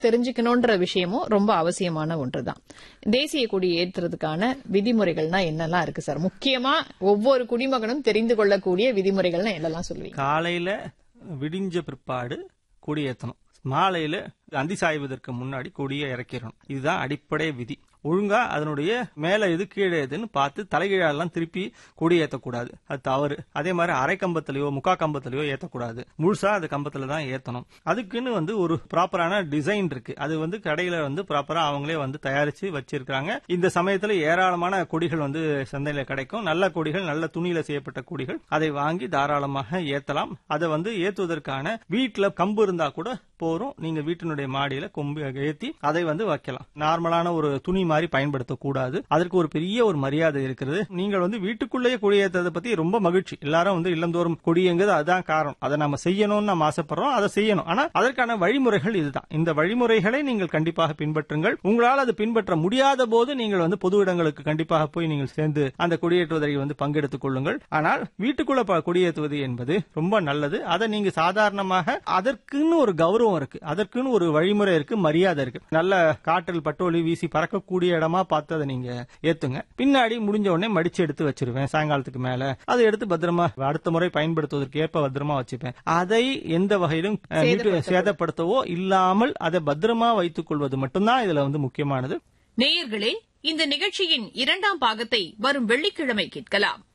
தெரிஞ்சுக்கணும்ன்ற விஷயமும் ரொம்ப அவசியமான ஒன்றுதான் தேசிய கொடி ஏற்றுறதுக்கான விதிமுறைகள்னா என்னெல்லாம் இருக்கு சார் முக்கியமா ஒவ்வொரு குடிமகனும் தெரிந்து கொள்ளக்கூடிய விதிமுறைகள்னா என்னெல்லாம் சொல்லுவீங்க காலையில விடிஞ்ச பிற்பாடு கொடி ஏத்தணும் மாலையில அந்தி சாய்வதற்கு முன்னாடி கொடியை இறக்கிடணும் இதுதான் அடிப்படை விதி ஒழுங்கா அதனுடைய மேல எது கீழே எதுன்னு பார்த்து தலைகீழெல்லாம் திருப்பி கொடி ஏத்தக்கூடாது அது தவறு அதே மாதிரி அரை கம்பத்திலயோ முக்கா கம்பத்திலயோ ஏத்தக்கூடாது முழுசா அது கம்பத்துல தான் ஏத்தணும் அதுக்குன்னு வந்து ஒரு ப்ராப்பரான டிசைன் இருக்கு அது வந்து கடையில வந்து ப்ராப்பரா அவங்களே வந்து தயாரிச்சு வச்சிருக்காங்க இந்த சமயத்துல ஏராளமான கொடிகள் வந்து சந்தையில கிடைக்கும் நல்ல கொடிகள் நல்ல துணியில செய்யப்பட்ட கொடிகள் அதை வாங்கி தாராளமாக ஏத்தலாம் அதை வந்து ஏத்துவதற்கான வீட்டுல கம்பு இருந்தா கூட போறோம் நீங்க வீட்டினுடைய மாடியில கொம்பு ஏத்தி அதை வந்து வைக்கலாம் நார்மலான ஒரு துணி மாதிரி பயன்படுத்தக்கூடாது அதற்கு ஒரு பெரிய ஒரு மரியாதை இருக்கிறது நீங்கள் வந்து வீட்டுக்குள்ளேயே கொடியேற்றதை பத்தி ரொம்ப மகிழ்ச்சி எல்லாரும் வந்து இல்லந்தோறும் கொடியேங்கிறது அதுதான் காரணம் அதை நம்ம செய்யணும்னு நம்ம ஆசைப்படுறோம் அதை செய்யணும் ஆனா அதற்கான வழிமுறைகள் இதுதான் இந்த வழிமுறைகளை நீங்கள் கண்டிப்பாக பின்பற்றுங்கள் உங்களால் அது பின்பற்ற முடியாத போது நீங்கள் வந்து பொது இடங்களுக்கு கண்டிப்பாக போய் நீங்கள் சேர்ந்து அந்த கொடியேற்றுவதை வந்து பங்கெடுத்துக் கொள்ளுங்கள் ஆனால் வீட்டுக்குள்ள ப- கொடியேற்றுவது என்பது ரொம்ப நல்லது அதை நீங்க சாதாரணமாக அதற்குன்னு ஒரு கௌரவம் இருக்கு அதற்குன்னு ஒரு வழிமுறை இருக்கு மரியாதை இருக்கு நல்ல காற்றில் பட்டோலி வீசி பறக்கக்கூடிய இடமா பார்த்து அதை நீங்க ஏத்துங்க பின்னாடி முடிஞ்ச உடனே மடிச்சு எடுத்து வச்சிருவேன் சாயங்காலத்துக்கு மேல அதை எடுத்து பத்திரமா அடுத்த முறை பயன்படுத்துவதற்கு ஏற்ப பத்திரமா வச்சுப்பேன் அதை எந்த வகையிலும் அஹ், மீட்டு- சேதப்படுத்தவோ இல்லாமல் அதை பத்திரமா வைத்துக் கொள்வது மட்டும்தான் இதுல வந்து முக்கியமானது நேயர்களே இந்த நிகழ்ச்சியின் இரண்டாம் பாகத்தை வரும் வெள்ளிக்கிழமை கேட்கலாம்